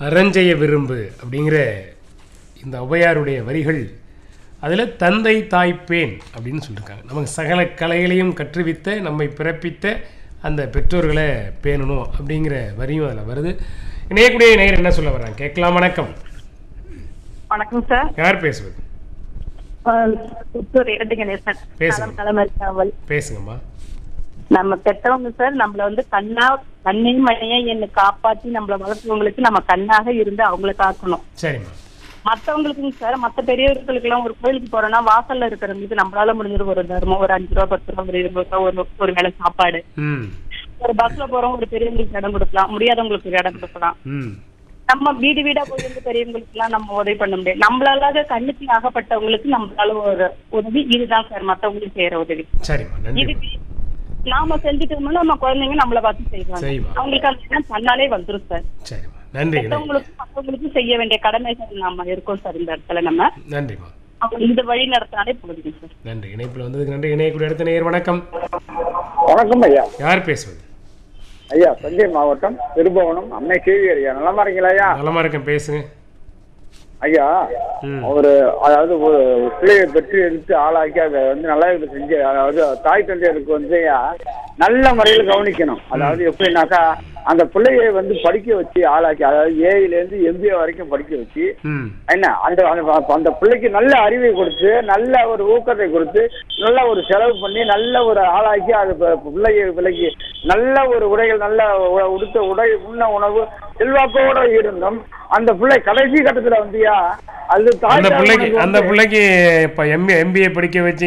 அறஞ்செய விரும்பு அப்படிங்கிற இந்த ஔவையாருடைய வரிகள் அதில் தந்தை தாய் பேன் அப்படின்னு சொல்லியிருக்காங்க நமக்கு சகல கலைகளையும் கற்றுவித்த நம்மை பிறப்பித்த அந்த பெற்றோர்களை பேணணும் அப்படிங்கிற வரியும் அதில் வருது இணையக்கூடிய நேயர் என்ன சொல்ல வர்றாங்க கேட்கலாம் வணக்கம் வணக்கம் சார் யார் பேசுவது அஹ் புத்தூர் இரண்டு கணேசன் பேசுங்க. நலம் களமறிக்காவல் பேசுங்கம்மா நம்ம பெற்றவங்க சார் நம்மள வந்து கண்ணா கண்ணையும் மணியை என்னை காப்பாத்தி நம்மள வளர்த்தவங்களுக்கு நம்ம கண்ணாக இருந்து அவங்கள காக்கணும் சரிம்மா மத்தவங்களுக்குங்க சார் மத்த பெரியவர்களுக்கு எல்லாம் ஒரு கோயிலுக்கு போறோம்னா வாசல்ல இருக்கிறவங்களுக்கு நம்மளால முடிஞ்சது ஒரு தர்மம் ஒரு அஞ்சு ரூபா பத்து ரூபா ஒரு இருபது ரூபா ஒரு ஒரு வேளை சாப்பாடு ம் ஒரு பஸ்ல போறோம் ஒரு பெரியவங்களுக்கு இடம் கொடுக்கலாம் முடியாதவங்களுக்கு ஒரு இடம் கொடுக்கலாம் ம் நம்ம வீடு வீடா போய் வந்து பெரியவங்களுக்கு எல்லாம் நம்ம உதவி பண்ண முடியாது நம்மளால கண்ணுக்கு ஆகப்பட்டவங்களுக்கு நம்மளால ஒரு உதவி இதுதான் சார் மத்தவங்களுக்கு செய்யற உதவி சரிம்மா நன்றி இதுக்கு நாம செஞ்சுட்டோம்னா நம்ம குழந்தைங்க நம்மள பார்த்து செய்வாங்க செய்வாங்க. அவங்களுக்கு அந்த எண்ணம் தன்னாலே வந்துரும் சார் சரிம்மா நன்றி இணை- மற்றவங்களுக்கும் மற்றவங்களுக்கும் செய்ய வேண்டிய கடமைகள் நாம இருக்கோம் சார் இந்த இடத்துல நம்ம நன்றிம்மா அவங்க இந்த வழி நடத்தினாலே போதுங்க சார் நன்றி இணைப்பில் வந்ததுக்கு நன்றி இணையக்கூடிய அடுத்த நேயர் வணக்கம் வணக்கம் ஐயா யார் பேசுவது ஐயா தஞ்சை மாவட்டம் திருபுவனம் அன்னை கேவி ஐயா நலமா இருக்கீங்களா ஐயா நலமா இருக்கேன் பேசுங்க ஐயா ம். ஒரு அதாவது ஒரு பிள்ளையை பெற்று எடுத்து ஆளாக்கி அதை வந்து நல்லா இது செஞ்சு அதாவது தாய் தந்தையருக்கு வந்து ஐயா நல்ல முறையில் கவனிக்கணும் அதாவது எப்படின்னாக்கா அந்த பிள்ளையை வந்து படிக்க வச்சு ஆளாக்கி அதாவது ஏஐல இருந்து எம்பிஏ வரைக்கும் படிக்க வச்சு ம் என்ன அந்த அந்த- அந்த பிள்ளைக்கு நல்ல அறிவை கொடுத்து நல்ல ஒரு ஊக்கத்தை கொடுத்து நல்ல ஒரு செலவு பண்ணி நல்ல ஒரு ஆளாக்கி அது ப- பிள்ளைய பிள்ளைக்கு நல்ல ஒரு உடைகள் நல்ல உ- உடுத்த உடை உண்ண உணவு செல்வாக்கோட இருந்தும் அந்த பிள்ளை கடைசி கட்டத்துல வந்துயா அது தாய் அந்த பிள்ளைக்கு தகப்பனுக்கு அந்த வந்து- பிள்ளைக்கு இப்போ எம்பி எம்பிஏ படிக்க வச்சு